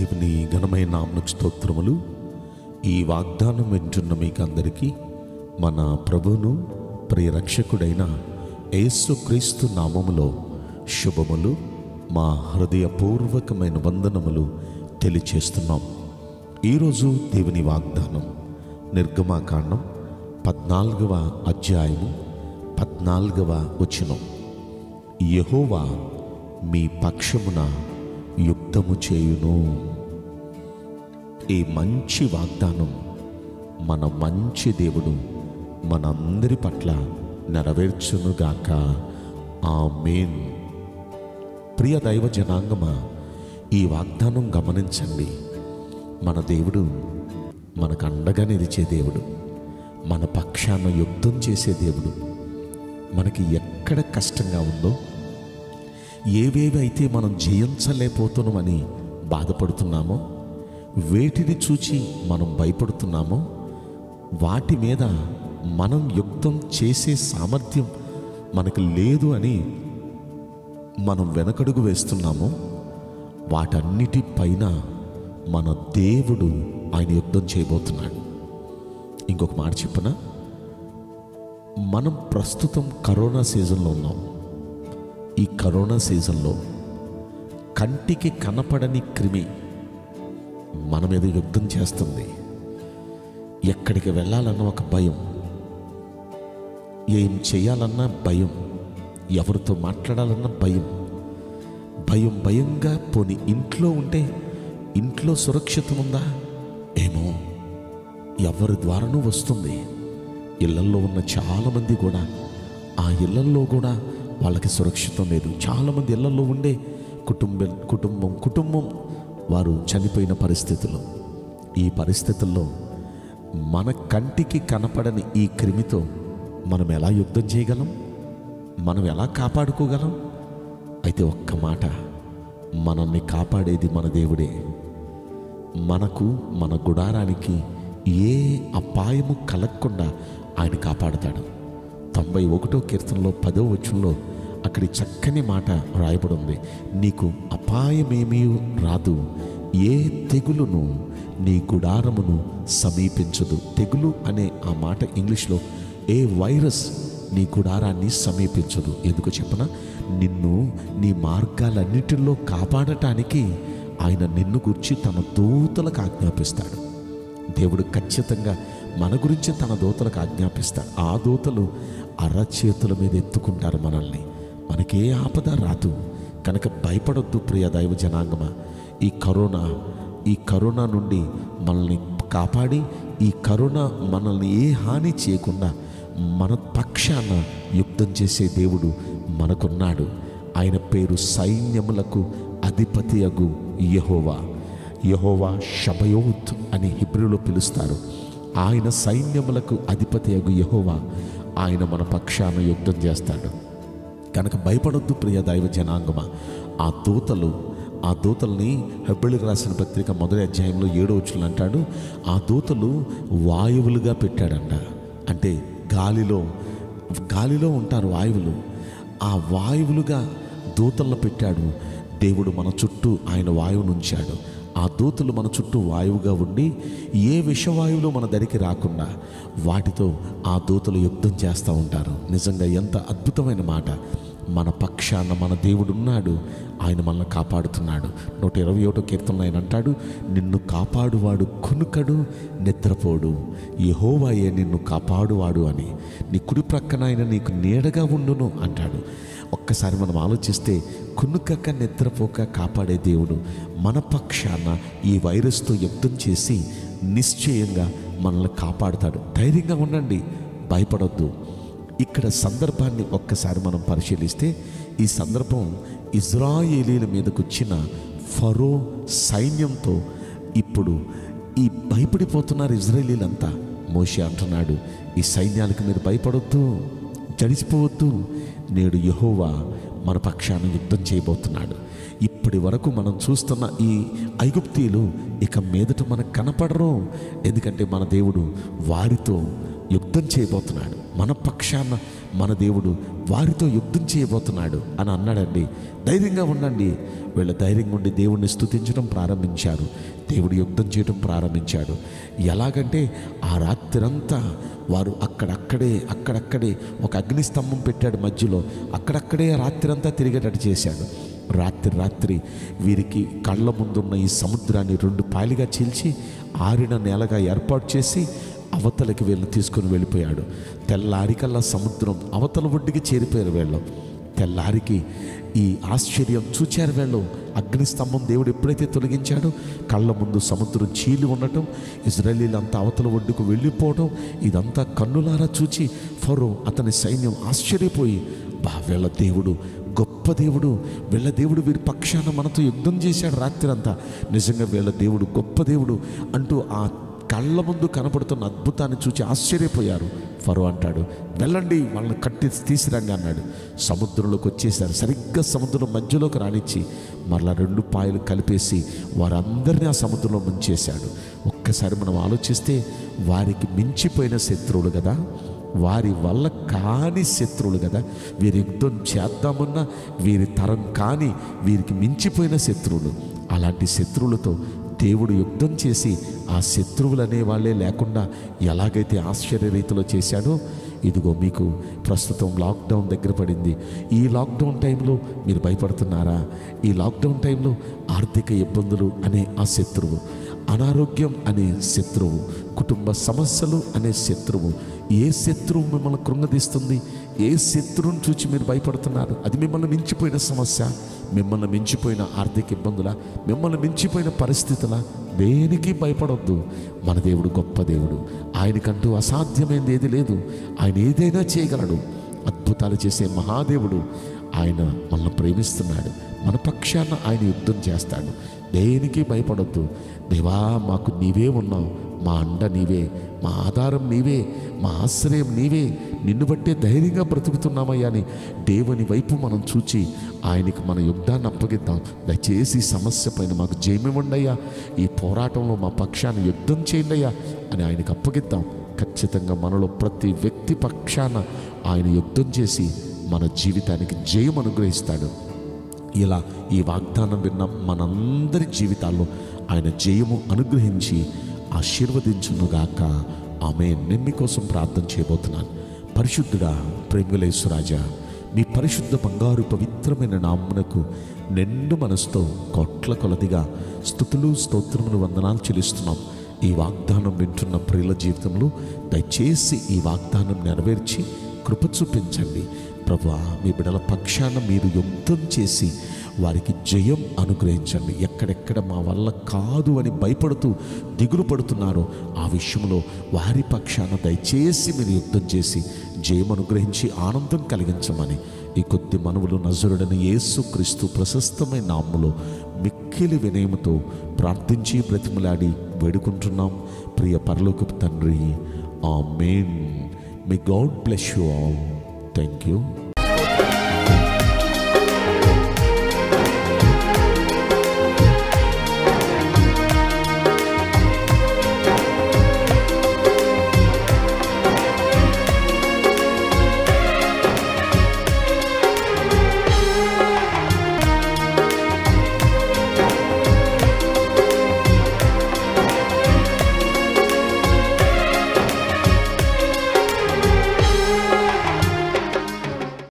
దేవుని ఘనమైన నామకు స్తోత్రములు ఈ వాగ్దానం వింటున్న మీకందరికీ మన ప్రభువును ప్రియరక్షకుడైన యేసుక్రీస్తు నామములో శుభములు మా హృదయపూర్వకమైన వందనములు తెలియచేస్తున్నాం ఈరోజు దేవుని వాగ్దానం నిర్గమాకాండం పద్నాలుగవ అధ్యాయము పద్నాలుగవ వచనం యెహోవా మీ పక్షమున యుద్ధము చేయును ఈ మంచి వాగ్దానం మన మంచి దేవుడు మనందరి పట్ల నెరవేర్చునుగాక ఆమేన్ ప్రియ దైవ జనాంగమా ఈ వాగ్దానం గమనించండి మన దేవుడు మనకు అండగా నిలిచే దేవుడు మన పక్షాన యుద్ధం చేసే దేవుడు మనకి ఎక్కడ కష్టంగా ఉందో ఏవేవి అయితే మనం జయించలేకపోతున్నామని బాధపడుతున్నామో వేటిని చూచి మనం భయపడుతున్నామో వాటి మీద మనం యుద్ధం చేసే సామర్థ్యం మనకు లేదు అని మనం వెనకడుగు వేస్తున్నామో వాటన్నిటిపైన మన దేవుడు ఆయన యుద్ధం చేయబోతున్నాడు ఇంకొక మాట చెప్పనా మనం ప్రస్తుతం కరోనా సీజన్లో ఉన్నాం ఈ కరోనా సీజన్లో కంటికి కనపడని క్రిమి మన మీద యుద్ధం చేస్తుంది ఎక్కడికి వెళ్ళాలన్న ఒక భయం ఏం చేయాలన్నా భయం ఎవరితో మాట్లాడాలన్నా భయం భయం భయంగా పోని ఇంట్లో ఉంటే ఇంట్లో సురక్షితం ఉందా ఏమో ఎవరి ద్వారానూ వస్తుంది ఇళ్లల్లో ఉన్న చాలామంది కూడా ఆ ఇళ్లల్లో కూడా వాళ్ళకి సురక్షితం లేదు చాలామంది ఇళ్లల్లో ఉండే కుటుంబం కుటుంబం కుటుంబం వారు చనిపోయిన పరిస్థితులు ఈ పరిస్థితుల్లో మన కంటికి కనపడని ఈ క్రిమితో మనం ఎలా యుద్ధం చేయగలం మనం ఎలా కాపాడుకోగలం అయితే ఒక్క మాట మనల్ని కాపాడేది మన దేవుడే మనకు మన గుడారానికి ఏ అపాయము కలగకుండా ఆయన కాపాడుతాడు తొంభై ఒకటో కీర్తనలో పదో వచనంలో అక్కడి చక్కని మాట రాయబడి ఉంది నీకు అపాయమేమీ రాదు ఏ తెగులును నీ గుడారమును సమీపించదు తెగులు అనే ఆ మాట ఇంగ్లీష్లో ఏ వైరస్ నీ గుడారాన్ని సమీపించదు ఎందుకు చెప్పన నిన్ను నీ మార్గాలన్నిటిలో కాపాడటానికి ఆయన నిన్ను గురించి తన దూతలకు ఆజ్ఞాపిస్తాడు దేవుడు ఖచ్చితంగా మన గురించి తన దూతలకు ఆజ్ఞాపిస్తాడు ఆ దూతలు అరచేతుల మీద ఎత్తుకుంటారు మనల్ని మనకే ఆపద రాదు కనుక భయపడొద్దు ప్రియ దైవ జనాంగమా ఈ కరోనా ఈ కరోనా నుండి మనల్ని కాపాడి ఈ కరోనా మనల్ని ఏ హాని చేయకుండా మన పక్షాన యుద్ధం చేసే దేవుడు మనకున్నాడు ఆయన పేరు సైన్యములకు అధిపతి అగు యహోవా యహోవా షబయోత్ అని హిబ్రిలో పిలుస్తారు ఆయన సైన్యములకు అధిపతి అగు యహోవా ఆయన మన పక్షాన యుద్ధం చేస్తాడు కనుక భయపడొద్దు ప్రియ దైవ జనాంగమ ఆ దూతలు ఆ దూతల్ని హెబ్బిళ్ళకి రాసిన పత్రిక మొదటి అధ్యాయంలో ఏడో వచ్చులు అంటాడు ఆ దూతలు వాయువులుగా పెట్టాడంట అంటే గాలిలో గాలిలో ఉంటారు వాయువులు ఆ వాయువులుగా దూతల్లో పెట్టాడు దేవుడు మన చుట్టూ ఆయన వాయువును ఉంచాడు ఆ దూతలు మన చుట్టూ వాయువుగా ఉండి ఏ విషవాయువులు మన దరికి రాకుండా వాటితో ఆ దూతలు యుద్ధం చేస్తూ ఉంటారు నిజంగా ఎంత అద్భుతమైన మాట మన పక్షాన మన దేవుడు ఉన్నాడు ఆయన మనల్ని కాపాడుతున్నాడు నూట ఇరవై ఒకటో కీర్తన ఆయన అంటాడు నిన్ను కాపాడువాడు కునుకడు నిద్రపోడు యహోవాయే నిన్ను కాపాడువాడు అని నీ కుడి ప్రక్కన ఆయన నీకు నీడగా ఉండును అంటాడు ఒక్కసారి మనం ఆలోచిస్తే కునుకక నిద్రపోక కాపాడే దేవుడు మన పక్షాన ఈ వైరస్తో యుద్ధం చేసి నిశ్చయంగా మనల్ని కాపాడుతాడు ధైర్యంగా ఉండండి భయపడొద్దు ఇక్కడ సందర్భాన్ని ఒక్కసారి మనం పరిశీలిస్తే ఈ సందర్భం ఇజ్రాయేలీల మీదకు వచ్చిన ఫరో సైన్యంతో ఇప్పుడు ఈ భయపడిపోతున్నారు ఇజ్రాయేలీలంతా మోషే అంటున్నాడు ఈ సైన్యాలకు మీరు భయపడొద్దు జడిసిపోవద్దు నేడు యహోవా మన పక్షాన యుద్ధం చేయబోతున్నాడు ఇప్పటి వరకు మనం చూస్తున్న ఈ ఐగుప్తీయులు ఇక మీదట మనకు కనపడరు ఎందుకంటే మన దేవుడు వారితో యుద్ధం చేయబోతున్నాడు మన పక్షాన మన దేవుడు వారితో యుద్ధం చేయబోతున్నాడు అని అన్నాడండి ధైర్యంగా ఉండండి వీళ్ళు ధైర్యంగా ఉండి దేవుణ్ణి స్తుతించడం ప్రారంభించారు దేవుడు యుద్ధం చేయడం ప్రారంభించాడు ఎలాగంటే ఆ రాత్రంతా వారు అక్కడక్కడే అక్కడక్కడే ఒక అగ్నిస్తంభం పెట్టాడు మధ్యలో అక్కడక్కడే రాత్రంతా తిరిగేటట్టు చేశాడు రాత్రి రాత్రి వీరికి కళ్ళ ముందున్న ఈ సముద్రాన్ని రెండు పాయలుగా చీల్చి ఆరిన నేలగా ఏర్పాటు చేసి అవతలకి వీళ్ళని తీసుకుని వెళ్ళిపోయాడు తెల్లారికల్లా సముద్రం అవతల ఒడ్డుకి చేరిపోయారు వీళ్ళు తెల్లారికి ఈ ఆశ్చర్యం చూచారు వీళ్ళు అగ్నిస్తంభం దేవుడు ఎప్పుడైతే తొలగించాడో కళ్ళ ముందు సముద్రం చీలి ఉండటం ఇజ్రాయలీలంతా అవతల ఒడ్డుకు వెళ్ళిపోవడం ఇదంతా కన్నులారా చూచి ఫరో అతని సైన్యం ఆశ్చర్యపోయి బా వీళ్ళ దేవుడు గొప్ప దేవుడు వీళ్ళ దేవుడు వీరి పక్షాన మనతో యుద్ధం చేశాడు రాత్రి అంతా నిజంగా వీళ్ళ దేవుడు గొప్ప దేవుడు అంటూ ఆ కళ్ళ ముందు కనపడుతున్న అద్భుతాన్ని చూసి ఆశ్చర్యపోయారు ఫరో అంటాడు వెళ్ళండి వాళ్ళని కట్టి తీసిరండి అన్నాడు సముద్రంలోకి వచ్చేసారు సరిగ్గా సముద్రం మధ్యలోకి రానిచ్చి మరలా రెండు పాయలు కలిపేసి వారందరినీ ఆ సముద్రంలో ముంచేశాడు ఒక్కసారి మనం ఆలోచిస్తే వారికి మించిపోయిన శత్రువులు కదా వారి వల్ల కాని శత్రువులు కదా వీరి యుద్ధం చేద్దామన్నా వీరి తరం కాని వీరికి మించిపోయిన శత్రువులు అలాంటి శత్రువులతో దేవుడు యుద్ధం చేసి ఆ శత్రువులు అనే వాళ్ళే లేకుండా ఎలాగైతే ఆశ్చర్య రీతిలో చేశాడో ఇదిగో మీకు ప్రస్తుతం లాక్డౌన్ దగ్గర పడింది ఈ లాక్డౌన్ టైంలో మీరు భయపడుతున్నారా ఈ లాక్డౌన్ టైంలో ఆర్థిక ఇబ్బందులు అనే ఆ శత్రువు అనారోగ్యం అనే శత్రువు కుటుంబ సమస్యలు అనే శత్రువు ఏ శత్రువు మిమ్మల్ని కృంగదీస్తుంది ఏ శత్రువుని చూచి మీరు భయపడుతున్నారు అది మిమ్మల్ని మించిపోయిన సమస్య మిమ్మల్ని మించిపోయిన ఆర్థిక ఇబ్బందుల మిమ్మల్ని మించిపోయిన పరిస్థితుల దేనికి భయపడొద్దు మన దేవుడు గొప్ప దేవుడు ఆయనకంటూ అసాధ్యమైనది ఏది లేదు ఆయన ఏదైనా చేయగలడు అద్భుతాలు చేసే మహాదేవుడు ఆయన మనల్ని ప్రేమిస్తున్నాడు మన పక్షాన ఆయన యుద్ధం చేస్తాడు దేనికి భయపడొద్దు దేవా మాకు నీవే ఉన్నావు మా అండ నీవే మా ఆధారం నీవే మా ఆశ్రయం నీవే నిన్ను బట్టే ధైర్యంగా బ్రతుకుతున్నామయ్యా అని దేవుని వైపు మనం చూచి ఆయనకి మన యుద్ధాన్ని అప్పగిద్దాం దయచేసి ఈ సమస్య పైన మాకు జయమివ్వండి అయ్యా ఈ పోరాటంలో మా పక్షాన్ని యుద్ధం చేయండి అయ్యా అని ఆయనకు అప్పగిద్దాం ఖచ్చితంగా మనలో ప్రతి వ్యక్తి పక్షాన ఆయన యుద్ధం చేసి మన జీవితానికి జయం అనుగ్రహిస్తాడు ఇలా ఈ వాగ్దానం విన్న మనందరి జీవితాల్లో ఆయన జయము అనుగ్రహించి ఆశీర్వదించునుగాక ఆమె నేను మీకోసం ప్రార్థన చేయబోతున్నాను పరిశుద్ధుడా ప్రేమలేశ్వరాజా మీ పరిశుద్ధ బంగారు పవిత్రమైన నామ్మునకు నిండు మనసుతో కోట్ల కొలదిగా స్థుతులు స్తోత్రములు వందనాలు చెల్లిస్తున్నాం ఈ వాగ్దానం వింటున్న ప్రియుల జీవితంలో దయచేసి ఈ వాగ్దానం నెరవేర్చి కృప చూపించండి ప్రభా మీ బిడల పక్షాన మీరు యుద్ధం చేసి వారికి జయం అనుగ్రహించండి ఎక్కడెక్కడ మా వల్ల కాదు అని భయపడుతూ దిగులు పడుతున్నారో ఆ విషయంలో వారి పక్షాన దయచేసి మీరు యుద్ధం చేసి జయం అనుగ్రహించి ఆనందం కలిగించమని ఈ కొద్ది మనవులు నజరుడని యేసు క్రీస్తు ప్రశస్తమైన నామ్ములో మిక్కిలి వినయముతో ప్రార్థించి బ్రతిమలాడి వేడుకుంటున్నాం ప్రియ పరలోకపు తండ్రి amen may God bless you all thank you